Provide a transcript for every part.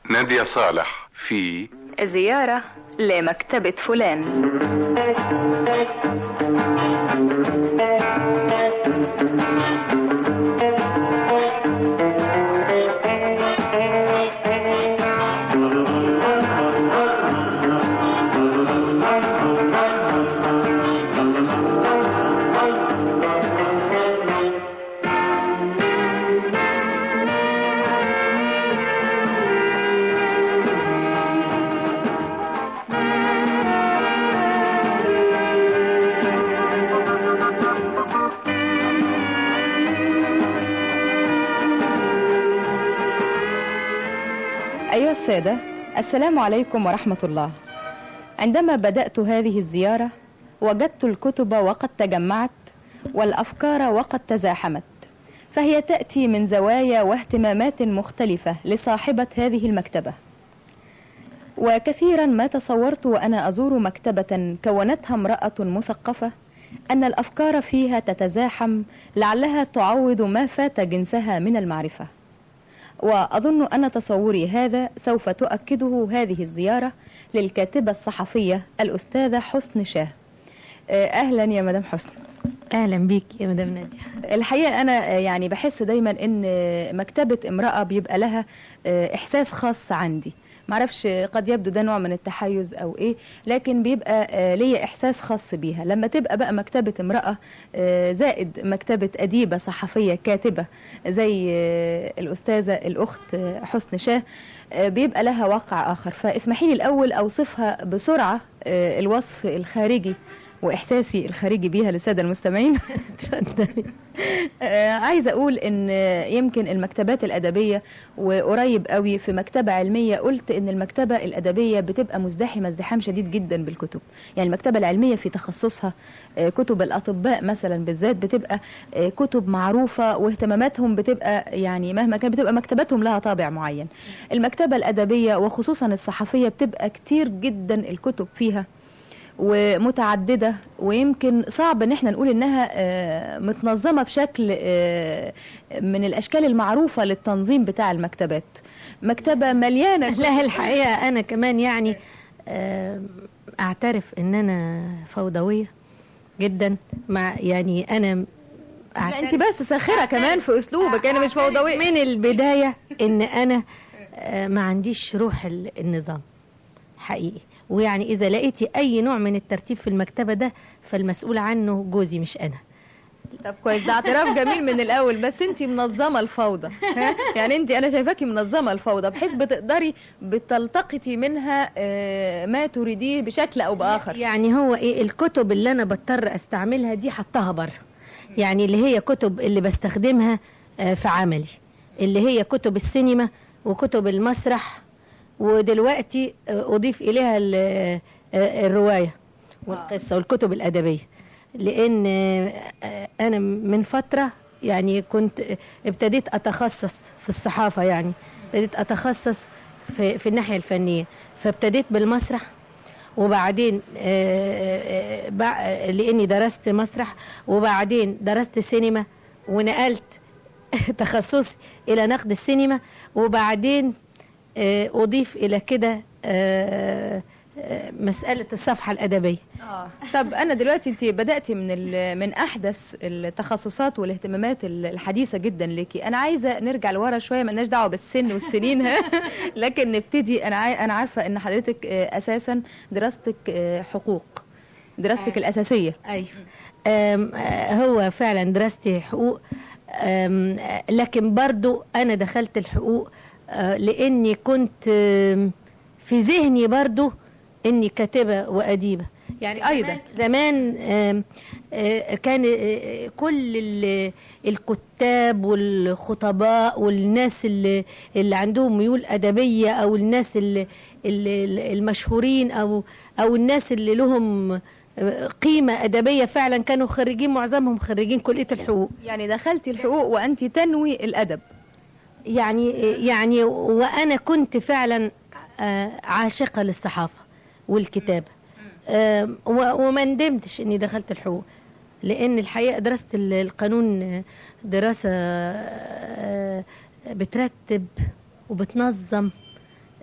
نادية صالح في زيارة لمكتبة فلان أيها السادة السلام عليكم ورحمة الله عندما بدأت هذه الزيارة وجدت الكتب وقد تجمعت والأفكار وقد تزاحمت فهي تأتي من زوايا واهتمامات مختلفة لصاحبة هذه المكتبة وكثيرا ما تصورت وأنا أزور مكتبة كونتها امرأة مثقفة أن الأفكار فيها تتزاحم لعلها تعوض ما فات جنسها من المعرفة وأظن أن تصوري هذا سوف تؤكده هذه الزيارة للكاتبة الصحفية الأستاذة حسن شاه آه، أهلا يا مدام حسن اهلا بيك يا مدام ناديه الحقيقة أنا آه، يعني بحس دايما أن آه، مكتبة امرأة بيبقى لها آه، إحساس خاص عندي معرفش آه، قد يبدو ده نوع من التحيز أو إيه لكن بيبقى آه، ليا إحساس خاص بيها لما تبقى بقى مكتبة امرأة آه، زائد مكتبة أديبة صحفية كاتبة زي آه، الأستاذة الأخت آه، حسن شاه آه، بيبقى لها واقع آخر فاسمحي لي الأول أوصفها بسرعة آه، الوصف الخارجي واحساسي الخارجي بيها للساده المستمعين اتفضلي آه، عايزه اقول ان يمكن المكتبات الادبيه وقريب قوي في مكتبه علميه قلت ان المكتبه الادبيه بتبقى مزدحمه ازدحام شديد جدا بالكتب يعني المكتبه العلميه في تخصصها آه، كتب الاطباء مثلا بالذات بتبقى آه، كتب معروفه واهتماماتهم بتبقى يعني مهما كان بتبقى مكتباتهم لها طابع معين المكتبه الادبيه وخصوصا الصحفيه بتبقى كتير جدا الكتب فيها ومتعددة ويمكن صعب ان احنا نقول انها آه، متنظمة بشكل آه، من الاشكال المعروفة للتنظيم بتاع المكتبات مكتبة مليانة لا الحقيقه انا كمان يعني آه، اعترف ان انا فوضويه جدا مع يعني انا لا انت بس ساخرة كمان في اسلوبك انا مش فوضوية من البدايه ان انا آه، ما عنديش روح ال- النظام حقيقي ويعني اذا لقيتي اي نوع من الترتيب في المكتبه ده فالمسؤول عنه جوزي مش انا طب كويس ده اعتراف جميل من الاول بس انت منظمه الفوضى ها؟ يعني انت انا شايفاكي منظمه الفوضى بحيث بتقدري بتلتقطي منها آه، ما تريديه بشكل او باخر يعني هو ايه الكتب اللي انا بضطر استعملها دي حطها بره يعني اللي هي كتب اللي بستخدمها آه، في عملي اللي هي كتب السينما وكتب المسرح ودلوقتي آه، اضيف اليها ال- آه، الروايه والقصه والكتب الادبيه لان آه، آه، انا من فتره يعني كنت ابتديت اتخصص في الصحافه يعني ابتديت اتخصص في, في الناحيه الفنيه فابتديت بالمسرح وبعدين آه، آه، بع- لاني درست مسرح وبعدين درست سينما ونقلت تخصصي الى نقد السينما وبعدين آه، اضيف الى كده آه، آه، مساله الصفحه الادبيه اه طب انا دلوقتي انت بداتي من ال- من احدث التخصصات والاهتمامات ال- الحديثه جدا ليكي انا عايزه نرجع لورا شويه ملناش دعوه بالسن والسنين ها لكن نبتدي انا عاي... انا عارفه ان حضرتك آه، اساسا دراستك آه، حقوق دراستك الاساسيه ايوه آم، آه، هو فعلا دراستي حقوق آم، آه، لكن برضو انا دخلت الحقوق آه، لاني كنت آم، في ذهني برضو اني كاتبه واديبه يعني أيضا. زمان آم، آه، كان آه، كل ال- الكتاب والخطباء والناس اللي, اللي عندهم ميول أدبية أو الناس اللي, اللي المشهورين أو أو الناس اللي لهم آه، قيمة أدبية فعلا كانوا خريجين معظمهم خريجين كلية الحقوق يعني دخلتي الحقوق وانت تنوي الادب يعني يعني وأنا كنت فعلا آه، عاشقة للصحافة والكتابة آم، و- وما ندمتش اني دخلت الحقوق لان الحقيقه دراسه ال- القانون آه، دراسه آه، بترتب وبتنظم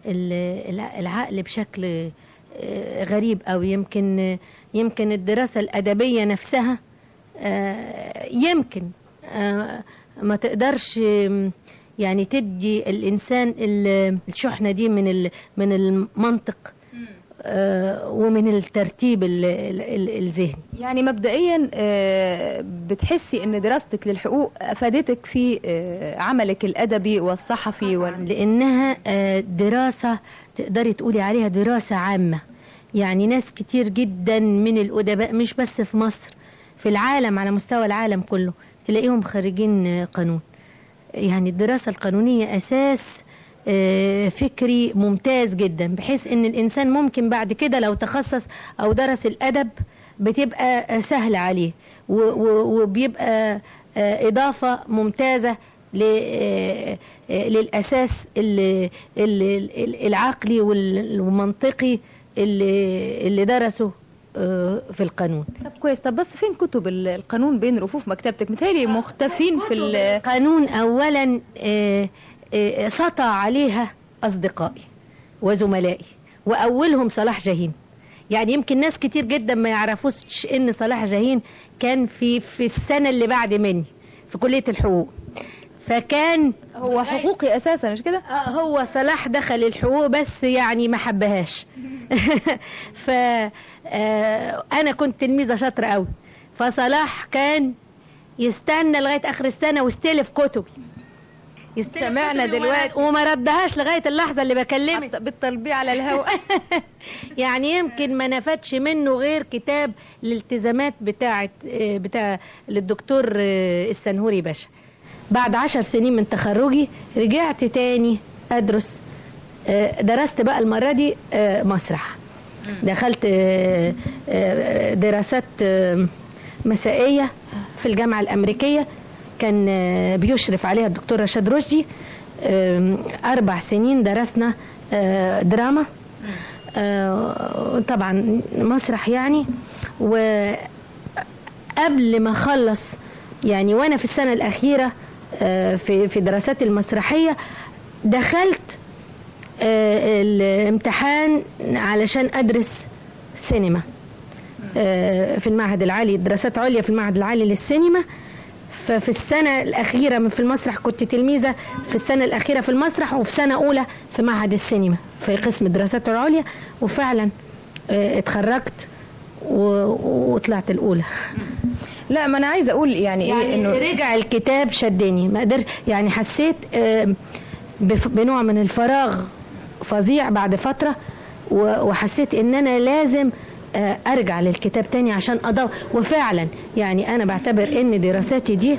ال- الع- العقل بشكل آه، غريب او يمكن يمكن الدراسة الأدبية نفسها آه، يمكن آه، ما تقدرش آم، يعني تدي الإنسان ال- الشحنة دي من ال- من المنطق آه، ومن الترتيب ال- ال- ال- الذهني يعني مبدئيا آه، بتحسي ان دراستك للحقوق افادتك في آه، عملك الادبي والصحفي وال... لانها آه، دراسه تقدري تقولي عليها دراسه عامه يعني ناس كتير جدا من الادباء مش بس في مصر في العالم على مستوى العالم كله تلاقيهم خريجين آه، قانون يعني الدراسه القانونيه اساس آه، فكري ممتاز جدا بحيث ان الانسان ممكن بعد كده لو تخصص او درس الادب بتبقى آه، سهله عليه و- و- وبيبقى آه، اضافه ممتازه ل- آه، آه، للاساس ال- ال- ال- العقلي وال- والمنطقي اللي اللي درسه آه، في القانون طب كويس طب بس فين كتب ال- القانون بين رفوف مكتبتك متهيألي مختفين في ال... القانون اولا آه، آه، سطع عليها اصدقائي وزملائي واولهم صلاح جاهين يعني يمكن ناس كتير جدا ما يعرفوش ان صلاح جاهين كان في في السنه اللي بعد مني في كليه الحقوق فكان هو حقوقي اساسا مش كده آه، هو صلاح دخل الحقوق بس يعني ما حبهاش ف آه، انا كنت تلميذه شاطره قوي فصلاح كان يستنى لغايه اخر السنه واستلف كتبي يستلف سمعنا كتبي وما- دلوقتي. وما ردهاش لغايه اللحظه اللي بكلمك بالتربيع على الهواء يعني يمكن ما نفدش منه غير كتاب الالتزامات بتاعه آه، بتاع للدكتور آه، السنهوري باشا بعد عشر سنين من تخرجي رجعت تاني ادرس آه، درست بقى المره دي آه، مسرح دخلت آه، آه، دراسات آه، مسائيه في الجامعه الامريكيه كان آه، بيشرف عليها الدكتور رشاد رشدي آه، اربع سنين درسنا آه، دراما آه، طبعا مسرح يعني وقبل ما اخلص يعني وانا في السنه الاخيره آه، في في دراساتي المسرحيه دخلت آه، الامتحان علشان ادرس سينما آه، في المعهد العالي دراسات عليا في المعهد العالي للسينما ففي السنة الأخيرة من- في المسرح كنت تلميذة في السنة الأخيرة في المسرح وفي سنة أولى في معهد السينما في قسم الدراسات العليا وفعلا آه، اتخرجت و- وطلعت الأولى لا ما انا عايزه اقول يعني, ايه يعني انه رجع الكتاب شدني ما قدرت يعني حسيت آه، بف- بنوع من الفراغ فظيع بعد فترة و- وحسيت ان انا لازم آه، ارجع للكتاب تاني عشان ادور وفعلا يعني انا بعتبر ان دراساتي دي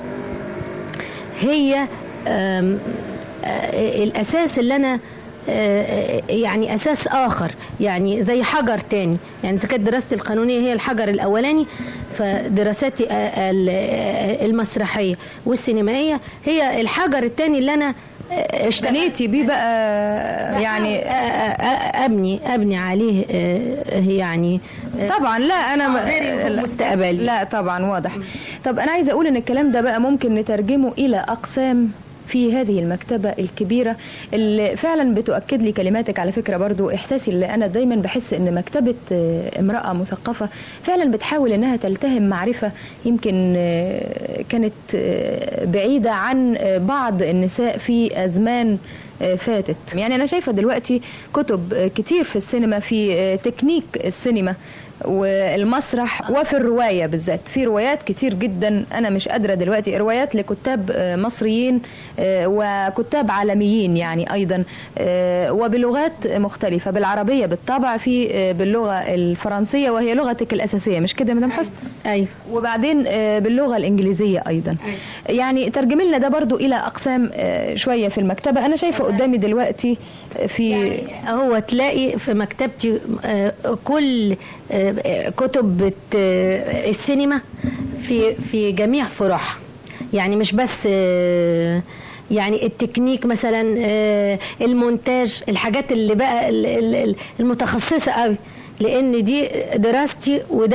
هي آم، آه، الاساس اللي انا آه، يعني اساس اخر يعني زي حجر تاني يعني اذا كانت دراستي القانونيه هي الحجر الاولاني فدراساتي آه، ال- آه، المسرحيه والسينمائيه هي الحجر التاني اللي انا آه، اشتغلت بنيتي بيه بقى يعني آه، آه، ابني ابني عليه آه، يعني آه، طبعا لا انا ما- غير لا- مستقبلي. لا طبعا واضح طب انا عايزه اقول ان الكلام ده بقى ممكن نترجمه الى اقسام في هذه المكتبة الكبيرة اللي فعلا بتؤكد لي كلماتك على فكرة برضو إحساسي اللي أنا دايما بحس إن مكتبة آه، امرأة مثقفة فعلا بتحاول إنها تلتهم معرفة يمكن آه، كانت آه، بعيدة عن آه، بعض النساء في أزمان آه، فاتت يعني أنا شايفة دلوقتي كتب آه، كتير في السينما في آه، تكنيك السينما والمسرح وفي الرواية بالذات في روايات كتير جدا أنا مش قادرة دلوقتي روايات لكتاب آه، مصريين آه، وكتاب عالميين يعني أيضا آه، وبلغات مختلفة بالعربية بالطبع في آه، باللغة الفرنسية وهي لغتك الأساسية مش كده يا مدام حسن ايوه وبعدين آه، باللغة الإنجليزية أيضا يعني ترجمي لنا ده برضو إلى أقسام آه، شوية في المكتبة أنا شايفة قدامي دلوقتي آه، في هو تلاقي في مكتبتي آه، كل آه، كتب بت- آه، السينما في في جميع فروعها يعني مش بس آه، يعني التكنيك مثلا آه، المونتاج الحاجات اللي بقى ال- ال- ال- المتخصصة قوي لان دي دراستي وده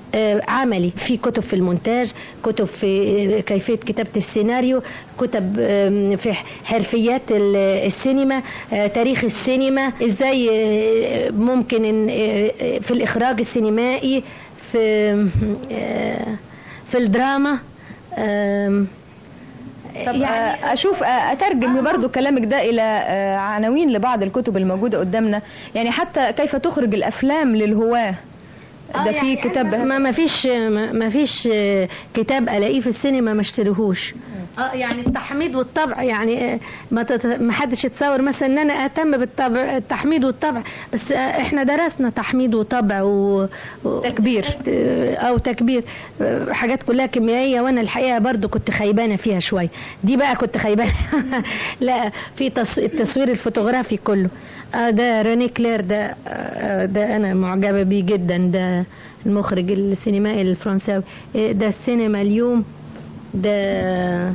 آه، عملي في كتب في المونتاج كتب في آه، كيفية كتابة السيناريو كتب آم، في حرفيات ال- السينما آه، تاريخ السينما ازاي آه، ممكن إن آه، في الإخراج السينمائي في آه، في الدراما آم، طب يعني اشوف آه، اترجم برضو كلامك ده الى آه، عناوين لبعض الكتب الموجوده قدامنا يعني حتى كيف تخرج الافلام للهواه ده في كتاب ما ما فيش ما ما فيش آه، كتاب الاقيه في السينما ما اشتريهوش اه يعني التحميد والطبع يعني آه، ما تت- ما حدش يتصور مثلا ان انا اهتم بالطبع التحميد والطبع بس آه، احنا درسنا تحميد وطبع و و- تكبير. آه، او تكبير آه، حاجات كلها كيميائيه وانا الحقيقه برضو كنت خيبانه فيها شويه دي بقى كنت خيبانه لا في تص- التصوير الفوتوغرافي كله آه ده ريني كلير ده آه ده انا معجبه بيه جدا ده المخرج السينمائي الفرنساوي آه، ده السينما اليوم ده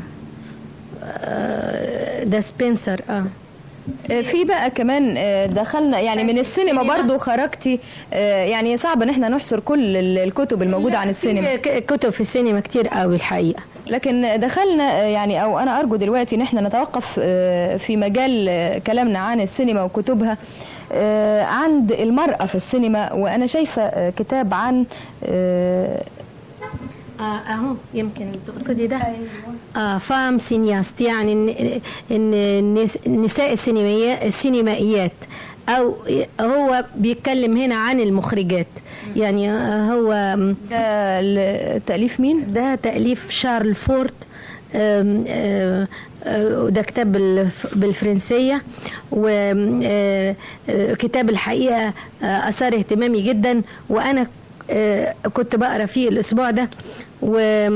آه، ده سبنسر اه آه، في بقى كمان آه، دخلنا يعني من السينما برضو خرجتي آه، يعني صعب ان احنا نحصر كل ال- الكتب الموجوده عن السينما في ك- كتب في السينما كتير قوي الحقيقه لكن دخلنا آه، يعني او انا ارجو دلوقتي ان احنا نتوقف آه، في مجال آه، كلامنا عن السينما وكتبها آه، عند المرأة في السينما وانا شايفة آه، كتاب عن آه، اه اهو يمكن تقصدي ده اه فام سينياست يعني ان ان النس- النساء السينمائيات السينمائيات او هو بيتكلم هنا عن المخرجات يعني آه، هو ده ل- تأليف مين؟ ده تأليف شارل فورت آم، آه، آه، وده كتاب بالف- بالفرنسية وكتاب الحقيقة آه، أثار اهتمامي جدا وأنا آه، كنت بقرا فيه الأسبوع ده و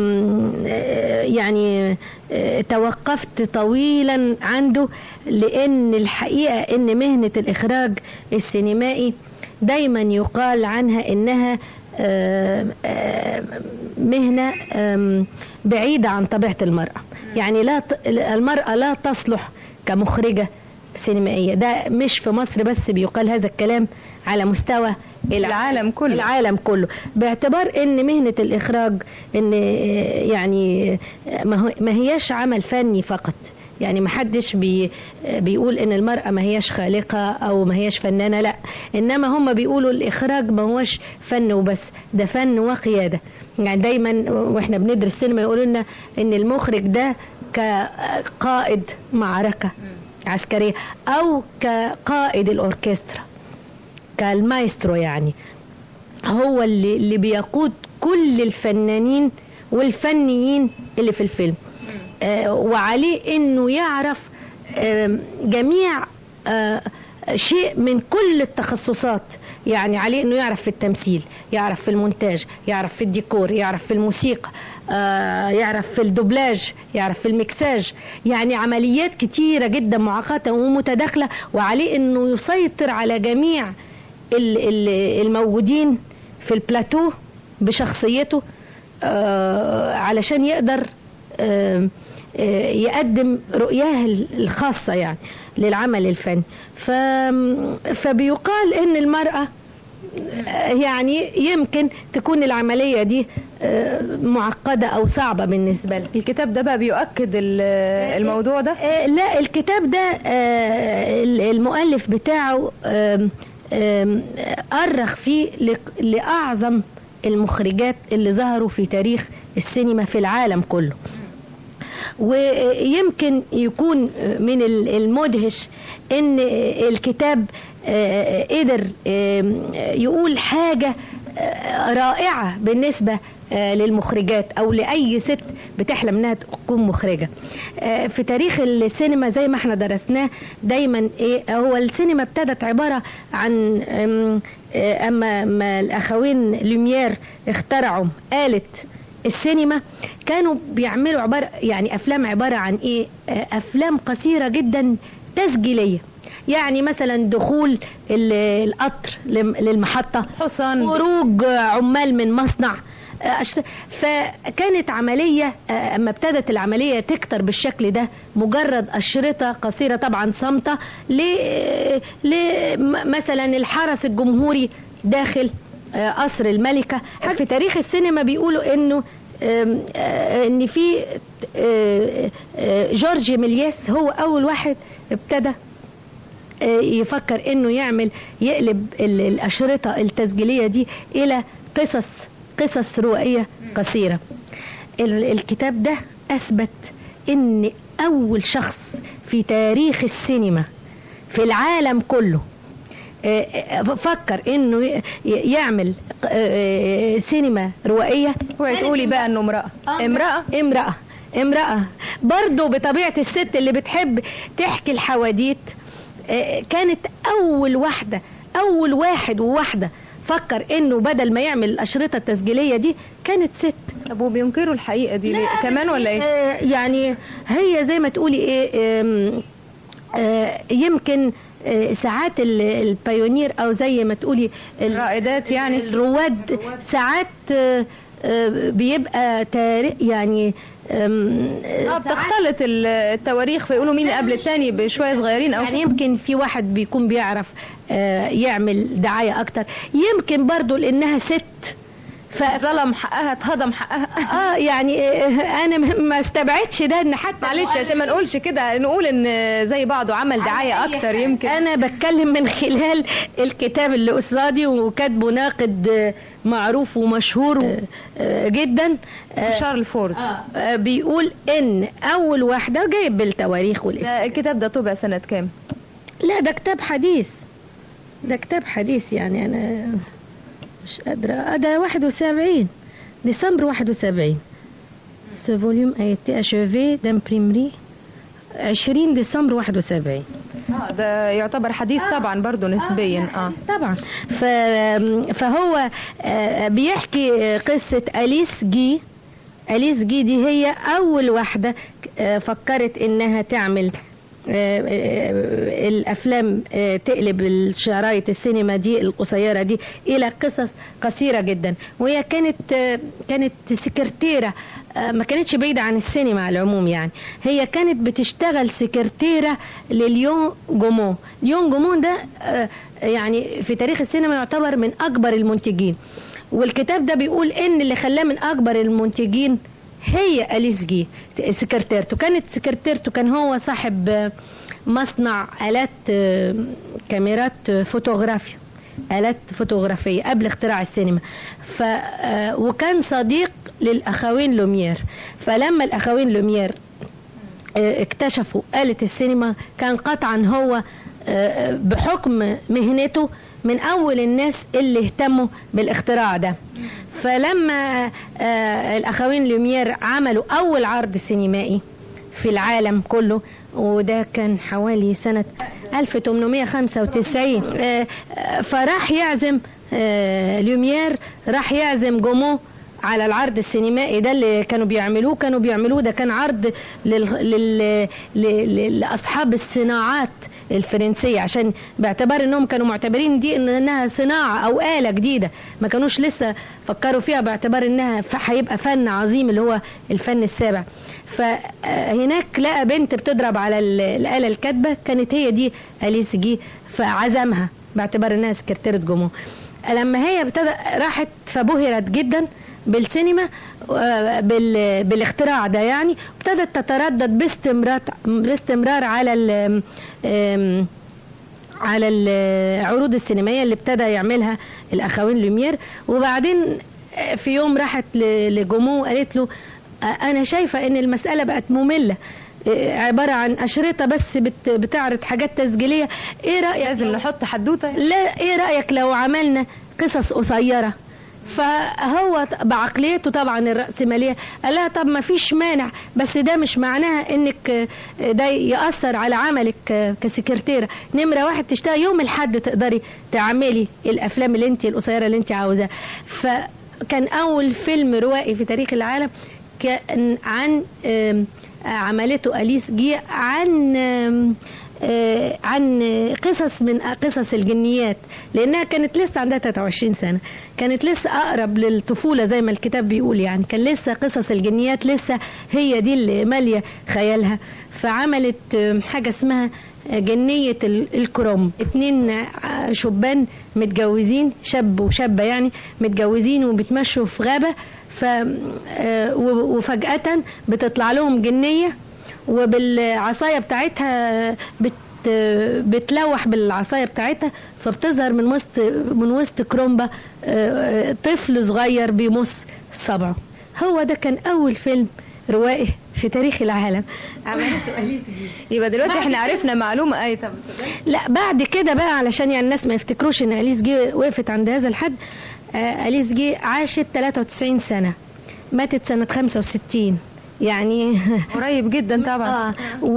آه، يعني آه، توقفت طويلا عنده لأن الحقيقة إن مهنة الإخراج السينمائي دايما يقال عنها إنها آه، آه، مهنة آم، بعيدة عن طبيعة المرأة يعني لا ت- المرأة لا تصلح كمخرجة سينمائية ده مش في مصر بس بيقال هذا الكلام على مستوى العالم كله. العالم كله باعتبار ان مهنة الاخراج ان آه، يعني آه، ما هو- ما هياش عمل فني فقط يعني ما حدش بي بيقول ان المرأة ما هياش خالقة او ما هياش فنانة لا انما هم بيقولوا الاخراج ما هوش فن وبس ده فن وقيادة يعني دايما واحنا بندرس سينما يقولوا لنا ان المخرج ده كقائد معركة عسكرية او كقائد الاوركسترا كالمايسترو يعني هو اللي, اللي بيقود كل الفنانين والفنيين اللي في الفيلم آه وعليه انه يعرف آه جميع آه شيء من كل التخصصات يعني عليه انه يعرف في التمثيل يعرف في المونتاج يعرف في الديكور يعرف في الموسيقى آه يعرف في الدوبلاج يعرف في المكساج يعني عمليات كتيرة جدا معقدة ومتداخلة وعليه انه يسيطر على جميع ال- ال- الموجودين في البلاتو بشخصيته آه، علشان يقدر آه، آه، يقدم رؤياه الخاصة يعني للعمل الفني ف... فبيقال ان المرأة آه، يعني يمكن تكون العملية دي آه، معقدة او صعبة بالنسبة لها الكتاب ده بقى بيؤكد ال- الموضوع ده آه، لا الكتاب ده آه، المؤلف بتاعه آم، آم، أرخ فيه لق- لأعظم المخرجات اللي ظهروا في تاريخ السينما في العالم كله ويمكن يكون من ال- المدهش ان الكتاب آه، قدر آم، يقول حاجة آه، رائعة بالنسبة آه، للمخرجات او لاي ست بتحلم انها تكون مخرجة آه، في تاريخ السينما زي ما احنا درسناه دايما ايه هو السينما ابتدت عبارة عن آم، آه، اما ما الاخوين لوميير اخترعوا آلة السينما كانوا بيعملوا عبارة يعني أفلام عبارة عن إيه آه، أفلام قصيرة جدا تسجيلية يعني مثلا دخول ال- القطر لم- للمحطة حصان خروج عمال من مصنع آه، أشت- فكانت عملية آه، أما ابتدت العملية تكتر بالشكل ده مجرد أشرطة قصيرة طبعا صامتة ل- ل- م- مثلا الحرس الجمهوري داخل آه، قصر الملكة في تاريخ السينما بيقولوا انه آم، آه، ان في آه، آه، جورج ميلياس هو اول واحد ابتدى آه، يفكر انه يعمل يقلب ال- الاشرطه التسجيليه دي الى قصص قصص روائيه قصيره ال- الكتاب ده اثبت ان اول شخص في تاريخ السينما في العالم كله آه، آه، فكر انه ي- يعمل آه، سينما روائيه اوعي تقولي بقى انه امرأة امرأة امرأة امرأة برضو بطبيعة الست اللي بتحب تحكي الحواديت آه، كانت أول واحدة أول واحد وواحدة فكر انه بدل ما يعمل الاشرطه التسجيليه دي كانت ست طب وبينكروا الحقيقة دي ليه؟ كمان ولا ايه؟ آه، يعني هي زي ما تقولي ايه آم، آه، يمكن آه، ساعات ال- البايونير او زي ما تقولي ال- الرائدات يعني الرواد ساعات آه، آه، بيبقى تاريخ يعني آم، اه بتختلط ال- التواريخ فيقولوا مين قبل التاني بشوية صغيرين او يعني يمكن في واحد بيكون بيعرف آه، يعمل دعاية أكتر يمكن برضو لأنها ست ف... ظلم حقها اتهضم حقها اه يعني آه، انا م- ما استبعدش ده ان حتى معلش عشان ما نقولش كده نقول ان زي بعضه عمل دعاية اكتر يمكن انا بتكلم من خلال الكتاب اللي قصادي وكاتبه ناقد آه، معروف ومشهور آه، آه، جدا آه، شارل فورد آه، بيقول ان اول واحده جايب بالتواريخ والاسم ده الكتاب ده طبع سنة كام؟ لا ده كتاب حديث ده كتاب حديث يعني انا مش قادرة آه، ده 71 ديسمبر 71 Ce volume a été achevé d'imprimerie 20 ديسمبر 71 اه ده يعتبر حديث طبعا برضو نسبيا اه طبعا ف... فهو آه، بيحكي قصة أليس جي أليس جي دي هي أول واحدة آه، فكرت إنها تعمل آه، آه، الأفلام آه، تقلب الشرايط السينما دي القصيرة دي إلى قصص قصيرة جدا وهي كانت آه، كانت سكرتيرة آه، ما كانتش بعيدة عن السينما على العموم يعني هي كانت بتشتغل سكرتيرة لليون جومون ليون جومون ده آه، يعني في تاريخ السينما يعتبر من أكبر المنتجين والكتاب ده بيقول إن اللي خلاه من أكبر المنتجين هي أليس جي سكرتيرته كانت سكرتيرته كان هو صاحب آه، مصنع آلات آه، كاميرات آه، فوتوغرافيا آلات فوتوغرافية قبل اختراع السينما ف آه، وكان صديق للأخوين لومير فلما الأخوين لومير آه، اكتشفوا آلة السينما كان قطعا هو آه، بحكم مهنته من أول الناس اللي اهتموا بالاختراع ده فلما آه، الأخوين لومير عملوا أول عرض سينمائي في العالم كله وده كان حوالي سنة 1895 آه، آه، فراح يعزم آه، لومير راح يعزم جومو على العرض السينمائي ده اللي كانوا بيعملوه كانوا بيعملوه ده كان عرض لل... لل... لل... لأصحاب الصناعات الفرنسية عشان باعتبار انهم كانوا معتبرين دي إن انها صناعة او آلة جديدة ما كانوش لسه فكروا فيها باعتبار انها ف- هيبقى فن عظيم اللي هو الفن السابع فهناك لقى بنت بتضرب على ال- الآلة الكاتبة كانت هي دي أليس جي فعزمها باعتبار انها سكرتيرة جمهور لما هي ابتدى راحت فبهرت جدا بالسينما آه، بال- بالاختراع ده يعني ابتدت تتردد باستمرار باستمرار على ال- آم، على العروض السينمائيه اللي ابتدى يعملها الاخوين لومير وبعدين في يوم راحت ل- لجومو وقالت له آه، انا شايفه ان المساله بقت ممله آه، عباره عن اشرطه بس بت- بتعرض حاجات تسجيليه ايه رايك لازم نحط حدوتة لا ايه رايك لو عملنا قصص قصيره فهو بعقليته طبعا الرأسمالية قال لها طب ما فيش مانع بس ده مش معناها انك آه، ده يأثر على عملك آه، كسكرتيرة نمرة واحد تشتغل يوم الحد تقدري تعملي الافلام اللي انت القصيرة اللي انت عاوزاها فكان اول فيلم روائي في تاريخ العالم كان عن آم، عملته أليس جي عن آم، آه، عن قصص من قصص الجنيات لانها كانت لسه عندها 23 سنه كانت لسه اقرب للطفوله زي ما الكتاب بيقول يعني كان لسه قصص الجنيات لسه هي دي اللي ماليه خيالها فعملت آه، حاجه اسمها جنية ال- الكرنب اتنين آه، شبان متجوزين شاب وشابة يعني متجوزين وبيتمشوا في غابة ف آه، و- وفجأة بتطلع لهم جنية وبالعصاية بتاعتها بت بتلوح بالعصاية بتاعتها فبتظهر من وسط من وسط كرومبا آه، طفل صغير بيمص صبعه هو ده كان أول فيلم روائي في تاريخ العالم عملته أليس جي يبقى دلوقتي بعد احنا كده- عرفنا معلومه اي طب لا بعد كده بقى علشان يعني الناس ما يفتكروش ان أليس جي وقفت عند هذا الحد آه، أليس جي عاشت 93 سنة ماتت سنة 65 يعني قريب جدا طبعا اه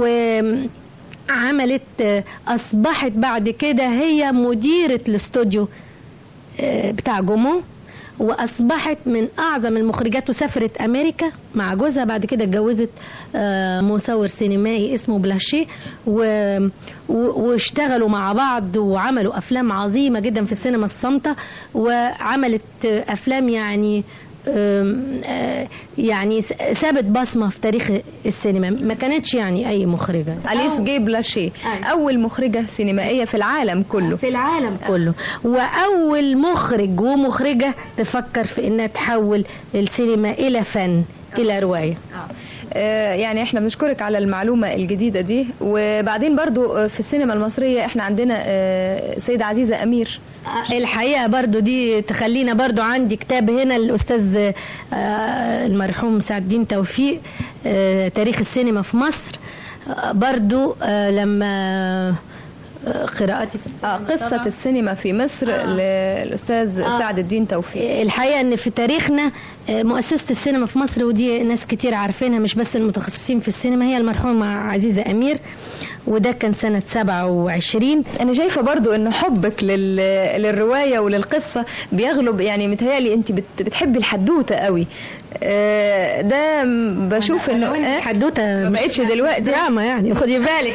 وعملت آه، اصبحت بعد كده هي مديرة الاستوديو آه، بتاع جومو واصبحت من اعظم المخرجات وسافرت امريكا مع جوزها بعد كده اتجوزت آه، مصور سينمائي اسمه بلاشيه و- و- واشتغلوا مع بعض وعملوا افلام عظيمه جدا في السينما الصامته وعملت آه، افلام يعني آم، آه، يعني س- سابت بصمه في تاريخ السينما ما كانتش يعني اي مخرجه أليس جي بلاشيه أيوة. أول مخرجة سينمائية في العالم كله في العالم كله واول مخرج ومخرجه تفكر في انها تحول السينما الى فن الى روايه آه، يعني احنا بنشكرك على المعلومة الجديدة دي وبعدين برضو آه، في السينما المصرية احنا عندنا آه، سيدة عزيزة أمير الحقيقه برضو دي تخلينا برضو عندي كتاب هنا الاستاذ آه، المرحوم سعد الدين توفيق آه، تاريخ السينما في مصر آه، برضو آه، لما آه، قراءتي في السينما آه، قصة طبعاً. السينما في مصر آه. للأستاذ آه. سعد الدين توفيق الحقيقه ان في تاريخنا آه، مؤسسه السينما في مصر ودي ناس كتير عارفينها مش بس المتخصصين في السينما هي المرحومه عزيزه امير وده كان سنه 27 انا شايفه برضو ان حبك لل... للروايه وللقصه بيغلب يعني متهيألي انت بت... بتحبي الحدوته قوي آه، ده م- بشوف انه آه، حدوته ما بقتش دلوقتي دراما يعني خدي بالك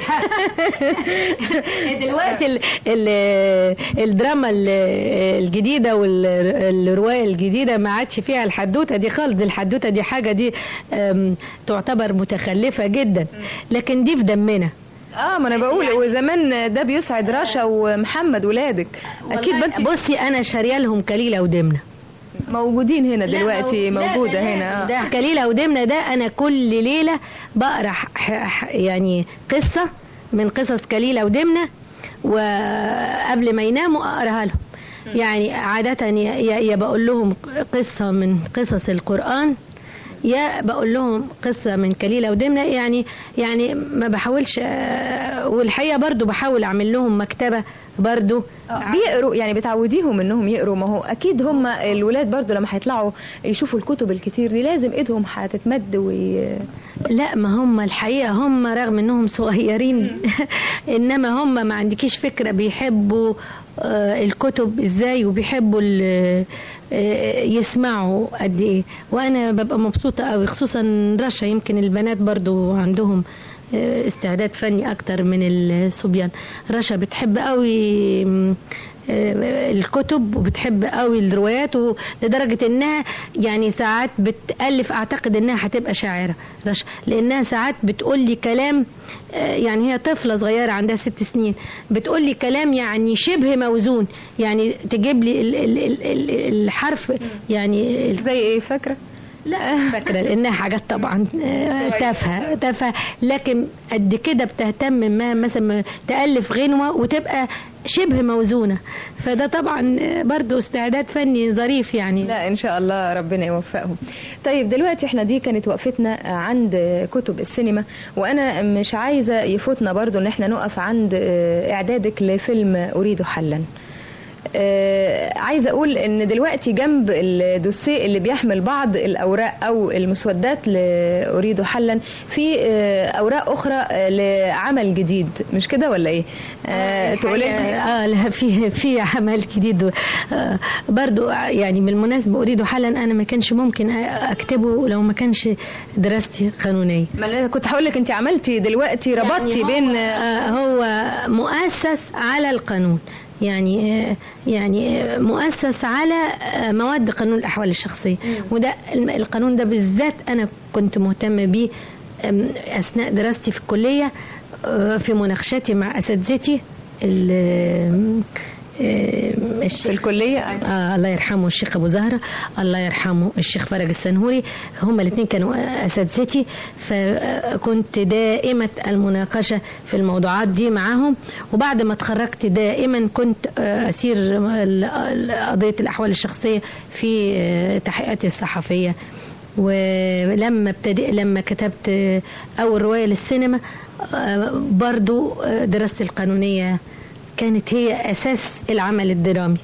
دلوقتي ال ال الدراما ال- الجديده والروايه الجديده ما عادش فيها الحدوته دي خالص دي الحدوته دي حاجه دي أم، تعتبر متخلفه جدا لكن دي في دمنا اه ما انا بقول وزمان ده بيسعد رشا ومحمد ولادك اكيد والله بنت بصي انا شاريه لهم كليله ودمنه موجودين هنا دلوقتي لا، موجوده ده هنا آه. ده كليله ودمنه ده انا كل ليله بقرا ح- ح- يعني قصه من قصص كليله ودمنه وقبل ما يناموا اقراها لهم يعني عادة يا- يا يا بقول لهم قصة من قصص القرآن يا بقول لهم قصة من كليلة ودمنة يعني يعني ما بحاولش آه، والحقيقة برضو بحاول أعمل لهم مكتبة برضو بيقروا يعني بتعوديهم انهم يقروا ما هو اكيد هم الولاد برضو لما هيطلعوا يشوفوا الكتب الكتير دي لازم ايدهم هتتمد وي... لا ما هم الحقيقة هم رغم انهم صغيرين انما هم ما عندكيش فكرة بيحبوا آه، الكتب ازاي وبيحبوا ال- آه، يسمعوا قد ايه وانا ببقى مبسوطة قوي خصوصا رشا يمكن البنات برضو عندهم آه، استعداد فني اكتر من الصبيان رشا بتحب قوي م، آه، الكتب وبتحب قوي الروايات لدرجة انها يعني ساعات بتألف اعتقد انها هتبقى شاعرة رشا لانها ساعات بتقول لي كلام آه، يعني هي طفلة صغيرة عندها ست سنين بتقول لي كلام يعني شبه موزون يعني تجيب لي ال- ال- ال- ال- الحرف يعني ال- زي ايه فاكره لا فاكرة لأنها حاجات طبعا آه، تافهة تافهة لكن قد كده بتهتم ما مثلا تألف غنوة وتبقى شبه موزونة فده طبعا آه، برضو استعداد فني ظريف يعني لا ان شاء الله ربنا يوفقهم طيب دلوقتي احنا دي كانت وقفتنا عند كتب السينما وانا مش عايزه يفوتنا برضو ان احنا نقف عند اعدادك لفيلم اريد حلا آه، عايزه اقول ان دلوقتي جنب الدوسيه اللي بيحمل بعض الاوراق او المسودات لاريد حلا في آه، اوراق اخرى آه، لعمل جديد مش كده ولا ايه آه، تقولي لنا اه لا في في عمل جديد آه برضو يعني بالمناسبة أريد حالا أنا ما كانش ممكن أكتبه لو ما كانش دراستي قانونية ما أنا كنت هقول لك انت عملتي دلوقتي ربطتي يعني بين هو, آه هو مؤسس على القانون يعني آه يعني آه مؤسس على آه مواد قانون الأحوال الشخصية وده الم- القانون ده بالذات أنا كنت مهتمة بيه أم، أثناء دراستي في الكلية آه، في مناقشاتي مع أساتذتي ال- آه، في الكلية آه الله يرحمه الشيخ ابو زهره الله يرحمه الشيخ فرج السنهوري هما الاثنين كانوا اساتذتي فكنت دائمه المناقشه في الموضوعات دي معاهم وبعد ما اتخرجت دائما كنت آه، اسير ال- ال- قضيه الاحوال الشخصيه في آه، تحقيقاتي الصحفيه ولما ابتدئ لما كتبت آه، اول روايه للسينما آه، برضو آه، دراستي القانونيه كانت هي اساس العمل الدرامي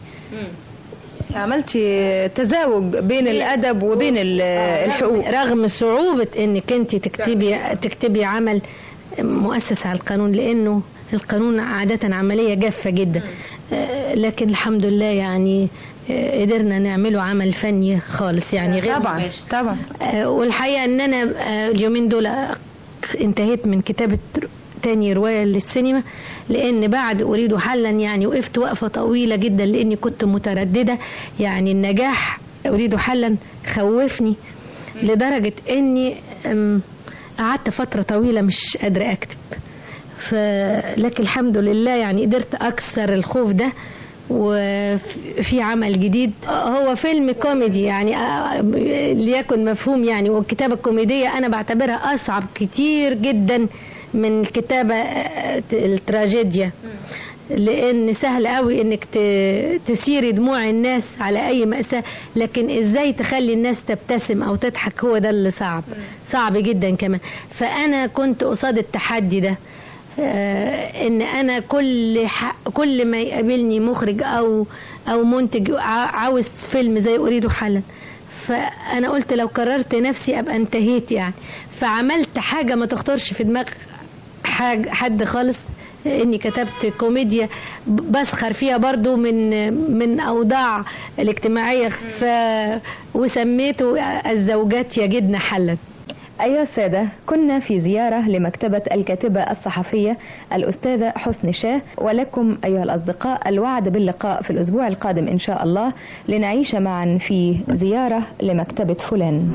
عملتي تزاوج بين الأدب وبين ال- الحقوق رغم صعوبة انك انت تكتبي تكتبي عمل مؤسس على القانون لانه القانون عادة عملية جافة جدا آه، لكن الحمد لله يعني آه، قدرنا نعمله عمل فني خالص يعني غير طبعا مباشر. طبعا آه، والحقيقة ان انا آه، اليومين دول انتهيت من كتابة تاني رواية للسينما لان بعد اريد حلا يعني وقفت وقفة طويلة جدا لاني كنت مترددة يعني النجاح اريد حلا خوفني لدرجة اني أم، قعدت فترة طويلة مش قادرة اكتب ف... لكن الحمد لله يعني قدرت اكسر الخوف ده وفي عمل جديد هو فيلم كوميدي يعني آه، ليكن مفهوم يعني والكتابة الكوميدية أنا بعتبرها أصعب كتير جدا من الكتابة آه، التراجيديا لان سهل قوي انك ت- تثيري دموع الناس على اي مأساة لكن ازاي تخلي الناس تبتسم او تضحك هو ده اللي صعب صعب جدا كمان فانا كنت قصاد التحدي ده آه، ان انا كل ح... كل ما يقابلني مخرج او او منتج ع- عاوز فيلم زي اريد حلا فانا قلت لو كررت نفسي ابقى انتهيت يعني فعملت حاجه ما تخطرش في دماغ حاج حد خالص اني كتبت كوميديا ب- بسخر فيها برضو من من اوضاع الاجتماعيه ف وسميته الزوجات يجدن حلا أيها السادة كنا في زيارة لمكتبة الكاتبة الصحفية الأستاذة حسن شاه ولكم أيها الأصدقاء الوعد باللقاء في الأسبوع القادم إن شاء الله لنعيش معا في زيارة لمكتبة فلان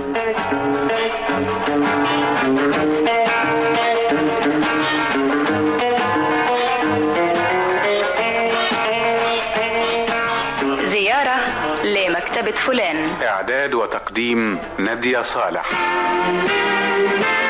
زيارة لمكتبة فلان إعداد وتقديم نادية صالح